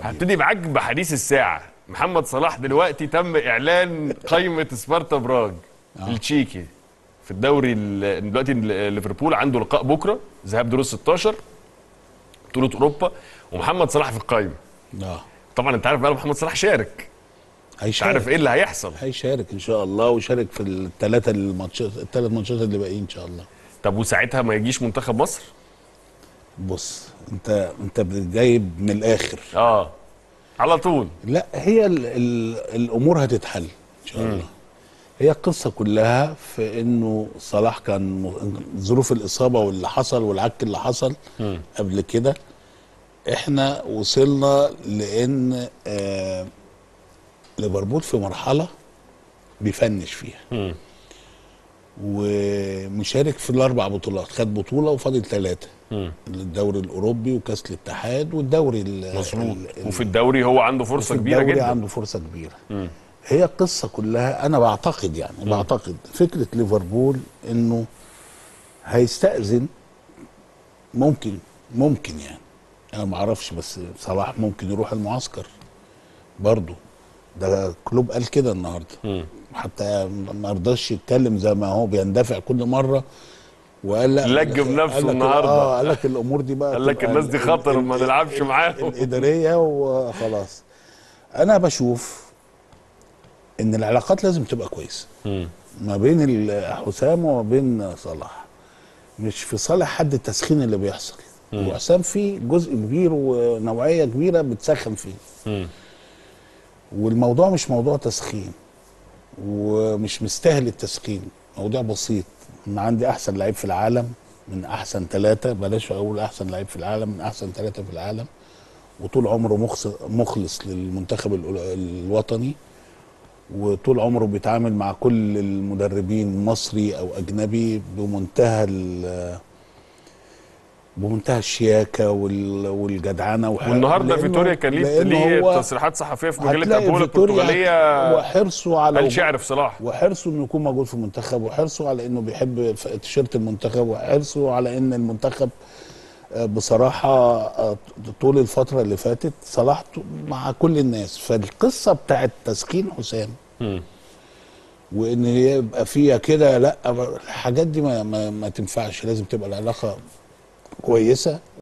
هبتدي معاك بحديث الساعه محمد صلاح دلوقتي تم اعلان قائمه سبارتا براج التشيكي في الدوري ال- دلوقتي ال- ليفربول عنده لقاء بكره ذهاب دور ال 16 بطوله اوروبا ومحمد صلاح في القائمه اه طبعا انت عارف بقى محمد صلاح شارك مش هيشارك عارف ايه اللي هيحصل هيشارك ان شاء الله ويشارك في الثلاثه الماتشات الثلاث ماتشات اللي باقيين ان شاء الله طب وساعتها ما يجيش منتخب مصر بص انت انت جايب من الاخر اه على طول لا هي ال ال الامور هتتحل ان شاء الله هي القصه كلها في انه صلاح كان م- ظروف الاصابه واللي حصل والعك اللي حصل قبل كده احنا وصلنا لان آه ليفربول في مرحله بيفنش فيها ومشارك في الاربع بطولات خد بطوله وفاضل ثلاثه الدوري الاوروبي وكاس الاتحاد والدوري ال- مظبوط ال- ال- وفي الدوري هو عنده في فرصه كبيره الدوري جدا عنده فرصه كبيره هي القصه كلها انا بعتقد يعني بعتقد فكره ليفربول انه هيستأذن ممكن ممكن يعني انا ما اعرفش بس صلاح ممكن يروح المعسكر برضه ده كلوب قال كده النهارده حتى ما رضاش يتكلم زي ما هو بيندفع كل مره وقال لا لجم نفسه قال لك النهاردة. اه قال لك الامور دي بقى قال لك تبقى الناس دي ال- خطر ال- ما ال- نلعبش ال- معاهم. الاداريه وخلاص انا بشوف ان العلاقات لازم تبقى كويسه ما بين ال- حسام وما بين صلاح مش في صالح حد التسخين اللي بيحصل وحسام فيه جزء كبير ونوعيه كبيره بتسخن فيه والموضوع مش موضوع تسخين ومش مستاهل التسخين موضوع بسيط ان عندي احسن لعيب في العالم من احسن ثلاثه بلاش اقول احسن لعيب في العالم من احسن ثلاثه في العالم وطول عمره مخص- مخلص للمنتخب الأول- الوطني وطول عمره بيتعامل مع كل المدربين مصري او اجنبي بمنتهى ال- بمنتهى الشياكه وال- والجدعنه وح- والنهارده لأنه- فيتوريا كان ليه لأنه ليه هو تصريحات صحفيه في مجله هتلاقي ابولا فيتوريا البرتغاليه وحرصه على قال وجود- شعر في صلاح وحرصه انه يكون موجود في المنتخب وحرصه على انه بيحب ف- تيشيرت المنتخب وحرصه على ان المنتخب آه، بصراحه آه، طول الفتره اللي فاتت صلاح ط- مع كل الناس فالقصه بتاعت تسخين حسام وان هي يبقى فيها كده لا الحاجات دي ما, ما, ما تنفعش لازم تبقى العلاقه كويسه